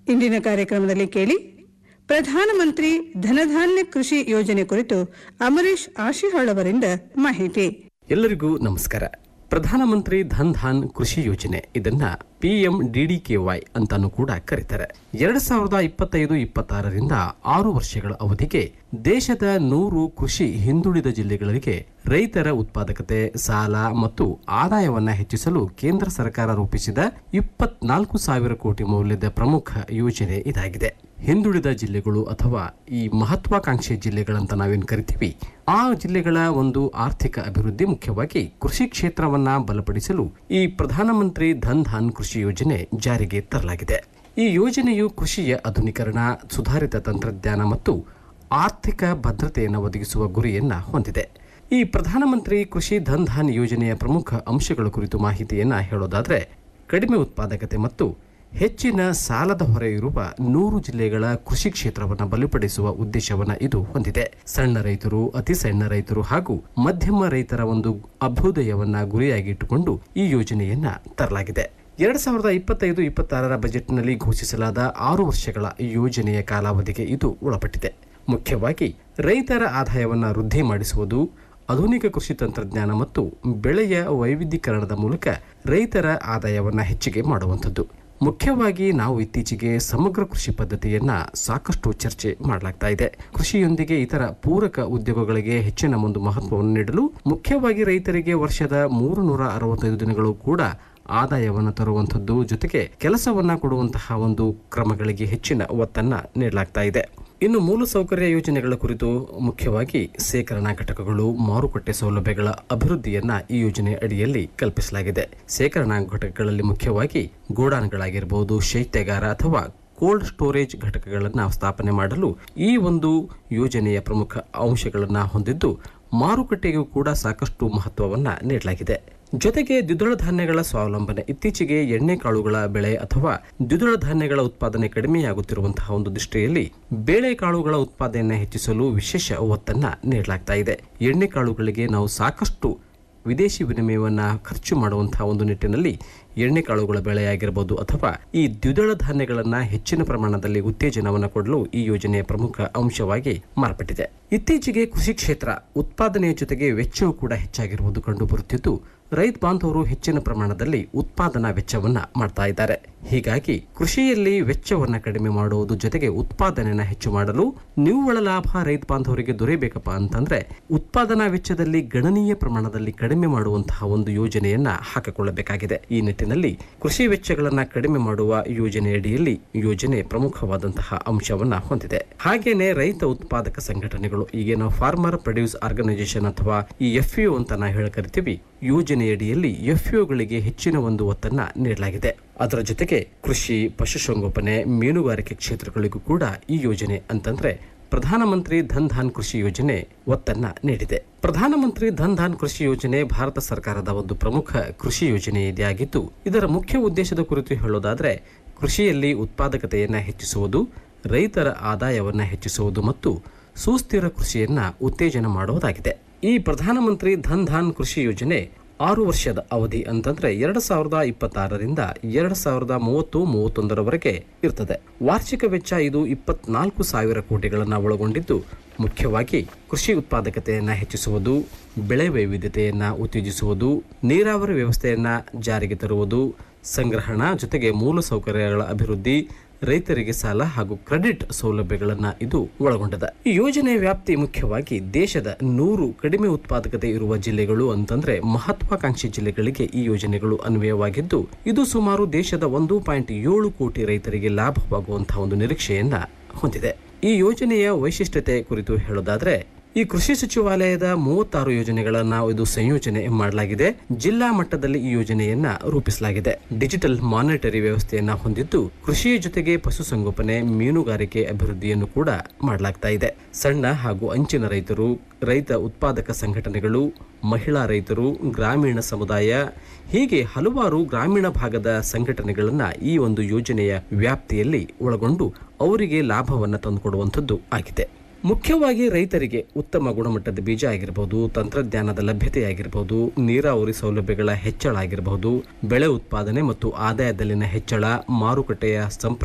ಇಂದಿನ ಕಾರ್ಯಕ್ರಮದಲ್ಲಿ ಕೇಳಿ ಪ್ರಧಾನಮಂತ್ರಿ ಧನಧಾನ್ಯ ಕೃಷಿ ಯೋಜನೆ ಕುರಿತು ಅಮರೀಶ್ ಆಶಿಹಾಳ್ ಅವರಿಂದ ಮಾಹಿತಿ ಎಲ್ಲರಿಗೂ ನಮಸ್ಕಾರ ಪ್ರಧಾನಮಂತ್ರಿ ಧನ್ ಧಾನ್ ಕೃಷಿ ಯೋಜನೆ ಇದನ್ನ ಪಿಎಂ ಡಿಡಿಕೆವೈ ಅಂತಾನೂ ಕೂಡ ಕರೀತಾರೆ ಎರಡ್ ಸಾವಿರದ ಇಪ್ಪತ್ತೈದು ಇಪ್ಪತ್ತಾರರಿಂದ ಆರು ವರ್ಷಗಳ ಅವಧಿಗೆ ದೇಶದ ನೂರು ಕೃಷಿ ಹಿಂದುಳಿದ ಜಿಲ್ಲೆಗಳಿಗೆ ರೈತರ ಉತ್ಪಾದಕತೆ ಸಾಲ ಮತ್ತು ಆದಾಯವನ್ನ ಹೆಚ್ಚಿಸಲು ಕೇಂದ್ರ ಸರ್ಕಾರ ರೂಪಿಸಿದ ಇಪ್ಪತ್ನಾಲ್ಕು ಸಾವಿರ ಕೋಟಿ ಮೌಲ್ಯದ ಪ್ರಮುಖ ಯೋಜನೆ ಇದಾಗಿದೆ ಹಿಂದುಳಿದ ಜಿಲ್ಲೆಗಳು ಅಥವಾ ಈ ಮಹತ್ವಾಕಾಂಕ್ಷಿ ಜಿಲ್ಲೆಗಳಂತ ನಾವೇನು ಕರಿತೀವಿ ಆ ಜಿಲ್ಲೆಗಳ ಒಂದು ಆರ್ಥಿಕ ಅಭಿವೃದ್ಧಿ ಮುಖ್ಯವಾಗಿ ಕೃಷಿ ಕ್ಷೇತ್ರವನ್ನ ಬಲಪಡಿಸಲು ಈ ಪ್ರಧಾನಮಂತ್ರಿ ಧನ್ ಧಾನ್ ಕೃಷಿ ಯೋಜನೆ ಜಾರಿಗೆ ತರಲಾಗಿದೆ ಈ ಯೋಜನೆಯು ಕೃಷಿಯ ಆಧುನೀಕರಣ ಸುಧಾರಿತ ತಂತ್ರಜ್ಞಾನ ಮತ್ತು ಆರ್ಥಿಕ ಭದ್ರತೆಯನ್ನು ಒದಗಿಸುವ ಗುರಿಯನ್ನ ಹೊಂದಿದೆ ಈ ಪ್ರಧಾನಮಂತ್ರಿ ಕೃಷಿ ಧನ್ ಧಾನ್ ಯೋಜನೆಯ ಪ್ರಮುಖ ಅಂಶಗಳ ಕುರಿತು ಮಾಹಿತಿಯನ್ನ ಹೇಳೋದಾದ್ರೆ ಕಡಿಮೆ ಉತ್ಪಾದಕತೆ ಮತ್ತು ಹೆಚ್ಚಿನ ಸಾಲದ ಹೊರೆ ಇರುವ ನೂರು ಜಿಲ್ಲೆಗಳ ಕೃಷಿ ಕ್ಷೇತ್ರವನ್ನು ಬಲಪಡಿಸುವ ಉದ್ದೇಶವನ್ನ ಇದು ಹೊಂದಿದೆ ಸಣ್ಣ ರೈತರು ಅತಿ ಸಣ್ಣ ರೈತರು ಹಾಗೂ ಮಧ್ಯಮ ರೈತರ ಒಂದು ಅಭ್ಯುದಯವನ್ನ ಗುರಿಯಾಗಿಟ್ಟುಕೊಂಡು ಈ ಯೋಜನೆಯನ್ನ ತರಲಾಗಿದೆ ಎರಡ್ ಸಾವಿರದ ಇಪ್ಪತ್ತೈದು ಇಪ್ಪತ್ತಾರರ ಬಜೆಟ್ನಲ್ಲಿ ಘೋಷಿಸಲಾದ ಆರು ವರ್ಷಗಳ ಈ ಯೋಜನೆಯ ಕಾಲಾವಧಿಗೆ ಇದು ಒಳಪಟ್ಟಿದೆ ಮುಖ್ಯವಾಗಿ ರೈತರ ಆದಾಯವನ್ನ ವೃದ್ಧಿ ಮಾಡಿಸುವುದು ಆಧುನಿಕ ಕೃಷಿ ತಂತ್ರಜ್ಞಾನ ಮತ್ತು ಬೆಳೆಯ ವೈವಿಧ್ಯೀಕರಣದ ಮೂಲಕ ರೈತರ ಆದಾಯವನ್ನ ಹೆಚ್ಚಿಗೆ ಮಾಡುವಂಥದ್ದು ಮುಖ್ಯವಾಗಿ ನಾವು ಇತ್ತೀಚೆಗೆ ಸಮಗ್ರ ಕೃಷಿ ಪದ್ಧತಿಯನ್ನ ಸಾಕಷ್ಟು ಚರ್ಚೆ ಮಾಡಲಾಗ್ತಾ ಇದೆ ಕೃಷಿಯೊಂದಿಗೆ ಇತರ ಪೂರಕ ಉದ್ಯೋಗಗಳಿಗೆ ಹೆಚ್ಚಿನ ಒಂದು ಮಹತ್ವವನ್ನು ನೀಡಲು ಮುಖ್ಯವಾಗಿ ರೈತರಿಗೆ ವರ್ಷದ ಮೂರು ನೂರ ಅರವತ್ತೈದು ದಿನಗಳು ಕೂಡ ಆದಾಯವನ್ನು ತರುವಂಥದ್ದು ಜೊತೆಗೆ ಕೆಲಸವನ್ನ ಕೊಡುವಂತಹ ಒಂದು ಕ್ರಮಗಳಿಗೆ ಹೆಚ್ಚಿನ ಒತ್ತನ್ನ ನೀಡಲಾಗ್ತಾ ಇದೆ ಇನ್ನು ಮೂಲಸೌಕರ್ಯ ಯೋಜನೆಗಳ ಕುರಿತು ಮುಖ್ಯವಾಗಿ ಸೇಕರಣಾ ಘಟಕಗಳು ಮಾರುಕಟ್ಟೆ ಸೌಲಭ್ಯಗಳ ಅಭಿವೃದ್ಧಿಯನ್ನ ಈ ಯೋಜನೆ ಅಡಿಯಲ್ಲಿ ಕಲ್ಪಿಸಲಾಗಿದೆ ಸೇಕರಣಾ ಘಟಕಗಳಲ್ಲಿ ಮುಖ್ಯವಾಗಿ ಗೋಡಾನ್ಗಳಾಗಿರಬಹುದು ಶೈತ್ಯಗಾರ ಅಥವಾ ಕೋಲ್ಡ್ ಸ್ಟೋರೇಜ್ ಘಟಕಗಳನ್ನು ಸ್ಥಾಪನೆ ಮಾಡಲು ಈ ಒಂದು ಯೋಜನೆಯ ಪ್ರಮುಖ ಅಂಶಗಳನ್ನು ಹೊಂದಿದ್ದು ಮಾರುಕಟ್ಟೆಗೂ ಕೂಡ ಸಾಕಷ್ಟು ಮಹತ್ವವನ್ನ ನೀಡಲಾಗಿದೆ ಜೊತೆಗೆ ದ್ವಿದಳ ಧಾನ್ಯಗಳ ಸ್ವಾವಲಂಬನೆ ಇತ್ತೀಚೆಗೆ ಎಣ್ಣೆ ಕಾಳುಗಳ ಬೆಳೆ ಅಥವಾ ದ್ವಿದಳ ಧಾನ್ಯಗಳ ಉತ್ಪಾದನೆ ಕಡಿಮೆಯಾಗುತ್ತಿರುವಂತಹ ಒಂದು ದೃಷ್ಟಿಯಲ್ಲಿ ಬೇಳೆ ಕಾಳುಗಳ ಉತ್ಪಾದನೆಯನ್ನು ಹೆಚ್ಚಿಸಲು ವಿಶೇಷ ಒತ್ತನ್ನ ನೀಡಲಾಗ್ತಾ ಇದೆ ಎಣ್ಣೆ ಕಾಳುಗಳಿಗೆ ನಾವು ಸಾಕಷ್ಟು ವಿದೇಶಿ ವಿನಿಮಯವನ್ನ ಖರ್ಚು ಮಾಡುವಂತಹ ಒಂದು ನಿಟ್ಟಿನಲ್ಲಿ ಎಣ್ಣೆ ಕಾಳುಗಳ ಬೆಳೆಯಾಗಿರಬಹುದು ಅಥವಾ ಈ ದ್ವಿದಳ ಧಾನ್ಯಗಳನ್ನ ಹೆಚ್ಚಿನ ಪ್ರಮಾಣದಲ್ಲಿ ಉತ್ತೇಜನವನ್ನು ಕೊಡಲು ಈ ಯೋಜನೆಯ ಪ್ರಮುಖ ಅಂಶವಾಗಿ ಮಾರ್ಪಟ್ಟಿದೆ ಇತ್ತೀಚೆಗೆ ಕೃಷಿ ಕ್ಷೇತ್ರ ಉತ್ಪಾದನೆಯ ಜೊತೆಗೆ ವೆಚ್ಚವೂ ಕೂಡ ಹೆಚ್ಚಾಗಿರುವುದು ಕಂಡುಬರುತ್ತಿದ್ದು ರೈತ ಬಾಂಧವರು ಹೆಚ್ಚಿನ ಪ್ರಮಾಣದಲ್ಲಿ ಉತ್ಪಾದನಾ ವೆಚ್ಚವನ್ನ ಮಾಡ್ತಾ ಇದ್ದಾರೆ ಹೀಗಾಗಿ ಕೃಷಿಯಲ್ಲಿ ವೆಚ್ಚವನ್ನ ಕಡಿಮೆ ಮಾಡುವುದು ಜೊತೆಗೆ ಉತ್ಪಾದನೆಯನ್ನ ಹೆಚ್ಚು ಮಾಡಲು ನಿವ್ವಳ ಲಾಭ ರೈತ ಬಾಂಧವರಿಗೆ ದೊರೆಯಬೇಕಪ್ಪ ಅಂತಂದ್ರೆ ಉತ್ಪಾದನಾ ವೆಚ್ಚದಲ್ಲಿ ಗಣನೀಯ ಪ್ರಮಾಣದಲ್ಲಿ ಕಡಿಮೆ ಮಾಡುವಂತಹ ಒಂದು ಯೋಜನೆಯನ್ನ ಹಾಕಿಕೊಳ್ಳಬೇಕಾಗಿದೆ ಈ ನಿಟ್ಟಿನಲ್ಲಿ ಕೃಷಿ ವೆಚ್ಚಗಳನ್ನ ಕಡಿಮೆ ಮಾಡುವ ಯೋಜನೆಯಡಿಯಲ್ಲಿ ಯೋಜನೆ ಪ್ರಮುಖವಾದಂತಹ ಅಂಶವನ್ನ ಹೊಂದಿದೆ ಹಾಗೇನೆ ರೈತ ಉತ್ಪಾದಕ ಸಂಘಟನೆಗಳು ಈಗ ನಾವು ಫಾರ್ಮರ್ ಪ್ರೊಡ್ಯೂಸ್ ಆರ್ಗನೈಸೇಷನ್ ಅಥವಾ ಈ ಎಫ್ ಅಂತ ನಾವು ಹೇಳಿ ಕರಿತೀವಿ ಯೋಜನೆಯಡಿಯಲ್ಲಿ ಎಫ್ಒಗಳಿಗೆ ಹೆಚ್ಚಿನ ಒಂದು ಒತ್ತನ್ನ ನೀಡಲಾಗಿದೆ ಅದರ ಜೊತೆಗೆ ಕೃಷಿ ಪಶುಸಂಗೋಪನೆ ಮೀನುಗಾರಿಕೆ ಕ್ಷೇತ್ರಗಳಿಗೂ ಕೂಡ ಈ ಯೋಜನೆ ಅಂತಂದ್ರೆ ಪ್ರಧಾನಮಂತ್ರಿ ಧನ್ ಧಾನ್ ಕೃಷಿ ಯೋಜನೆ ಒತ್ತನ್ನ ನೀಡಿದೆ ಪ್ರಧಾನಮಂತ್ರಿ ಧನ್ ಧಾನ್ ಕೃಷಿ ಯೋಜನೆ ಭಾರತ ಸರ್ಕಾರದ ಒಂದು ಪ್ರಮುಖ ಕೃಷಿ ಯೋಜನೆ ಇದಾಗಿದ್ದು ಇದರ ಮುಖ್ಯ ಉದ್ದೇಶದ ಕುರಿತು ಹೇಳೋದಾದ್ರೆ ಕೃಷಿಯಲ್ಲಿ ಉತ್ಪಾದಕತೆಯನ್ನ ಹೆಚ್ಚಿಸುವುದು ರೈತರ ಆದಾಯವನ್ನ ಹೆಚ್ಚಿಸುವುದು ಮತ್ತು ಸುಸ್ಥಿರ ಕೃಷಿಯನ್ನ ಉತ್ತೇಜನ ಮಾಡುವುದಾಗಿದೆ ಈ ಪ್ರಧಾನಮಂತ್ರಿ ಧನ್ ಧಾನ್ ಕೃಷಿ ಯೋಜನೆ ಆರು ವರ್ಷದ ಅವಧಿ ಅಂತಂದ್ರೆ ಎರಡು ಸಾವಿರದ ಇಪ್ಪತ್ತಾರರಿಂದ ಎರಡು ಸಾವಿರದ ಮೂವತ್ತು ಮೂವತ್ತೊಂದರವರೆಗೆ ಇರ್ತದೆ ವಾರ್ಷಿಕ ವೆಚ್ಚ ಇದು ಇಪ್ಪತ್ನಾಲ್ಕು ಸಾವಿರ ಕೋಟಿಗಳನ್ನು ಒಳಗೊಂಡಿದ್ದು ಮುಖ್ಯವಾಗಿ ಕೃಷಿ ಉತ್ಪಾದಕತೆಯನ್ನು ಹೆಚ್ಚಿಸುವುದು ಬೆಳೆ ವೈವಿಧ್ಯತೆಯನ್ನು ಉತ್ತೇಜಿಸುವುದು ನೀರಾವರಿ ವ್ಯವಸ್ಥೆಯನ್ನು ಜಾರಿಗೆ ತರುವುದು ಸಂಗ್ರಹಣ ಜೊತೆಗೆ ಮೂಲಸೌಕರ್ಯಗಳ ಅಭಿವೃದ್ಧಿ ರೈತರಿಗೆ ಸಾಲ ಹಾಗೂ ಕ್ರೆಡಿಟ್ ಸೌಲಭ್ಯಗಳನ್ನು ಇದು ಒಳಗೊಂಡಿದೆ ಈ ಯೋಜನೆಯ ವ್ಯಾಪ್ತಿ ಮುಖ್ಯವಾಗಿ ದೇಶದ ನೂರು ಕಡಿಮೆ ಉತ್ಪಾದಕತೆ ಇರುವ ಜಿಲ್ಲೆಗಳು ಅಂತಂದ್ರೆ ಮಹತ್ವಾಕಾಂಕ್ಷಿ ಜಿಲ್ಲೆಗಳಿಗೆ ಈ ಯೋಜನೆಗಳು ಅನ್ವಯವಾಗಿದ್ದು ಇದು ಸುಮಾರು ದೇಶದ ಒಂದು ಪಾಯಿಂಟ್ ಏಳು ಕೋಟಿ ರೈತರಿಗೆ ಲಾಭವಾಗುವಂತಹ ಒಂದು ನಿರೀಕ್ಷೆಯನ್ನ ಹೊಂದಿದೆ ಈ ಯೋಜನೆಯ ವೈಶಿಷ್ಟ್ಯತೆ ಕುರಿತು ಹೇಳೋದಾದ್ರೆ ಈ ಕೃಷಿ ಸಚಿವಾಲಯದ ಮೂವತ್ತಾರು ಯೋಜನೆಗಳನ್ನ ಇದು ಸಂಯೋಜನೆ ಮಾಡಲಾಗಿದೆ ಜಿಲ್ಲಾ ಮಟ್ಟದಲ್ಲಿ ಈ ಯೋಜನೆಯನ್ನ ರೂಪಿಸಲಾಗಿದೆ ಡಿಜಿಟಲ್ ಮಾನಿಟರಿ ವ್ಯವಸ್ಥೆಯನ್ನ ಹೊಂದಿದ್ದು ಕೃಷಿಯ ಜೊತೆಗೆ ಪಶುಸಂಗೋಪನೆ ಮೀನುಗಾರಿಕೆ ಅಭಿವೃದ್ಧಿಯನ್ನು ಕೂಡ ಮಾಡಲಾಗ್ತಾ ಇದೆ ಸಣ್ಣ ಹಾಗೂ ಅಂಚಿನ ರೈತರು ರೈತ ಉತ್ಪಾದಕ ಸಂಘಟನೆಗಳು ಮಹಿಳಾ ರೈತರು ಗ್ರಾಮೀಣ ಸಮುದಾಯ ಹೀಗೆ ಹಲವಾರು ಗ್ರಾಮೀಣ ಭಾಗದ ಸಂಘಟನೆಗಳನ್ನ ಈ ಒಂದು ಯೋಜನೆಯ ವ್ಯಾಪ್ತಿಯಲ್ಲಿ ಒಳಗೊಂಡು ಅವರಿಗೆ ಲಾಭವನ್ನು ತಂದುಕೊಡುವಂಥದ್ದು ಆಗಿದೆ ಮುಖ್ಯವಾಗಿ ರೈತರಿಗೆ ಉತ್ತಮ ಗುಣಮಟ್ಟದ ಬೀಜ ಆಗಿರಬಹುದು ತಂತ್ರಜ್ಞಾನದ ಲಭ್ಯತೆ ಆಗಿರಬಹುದು ನೀರಾವರಿ ಸೌಲಭ್ಯಗಳ ಹೆಚ್ಚಳ ಆಗಿರಬಹುದು ಬೆಳೆ ಉತ್ಪಾದನೆ ಮತ್ತು ಆದಾಯದಲ್ಲಿನ ಹೆಚ್ಚಳ ಮಾರುಕಟ್ಟೆಯ ಸಂಪ್ರ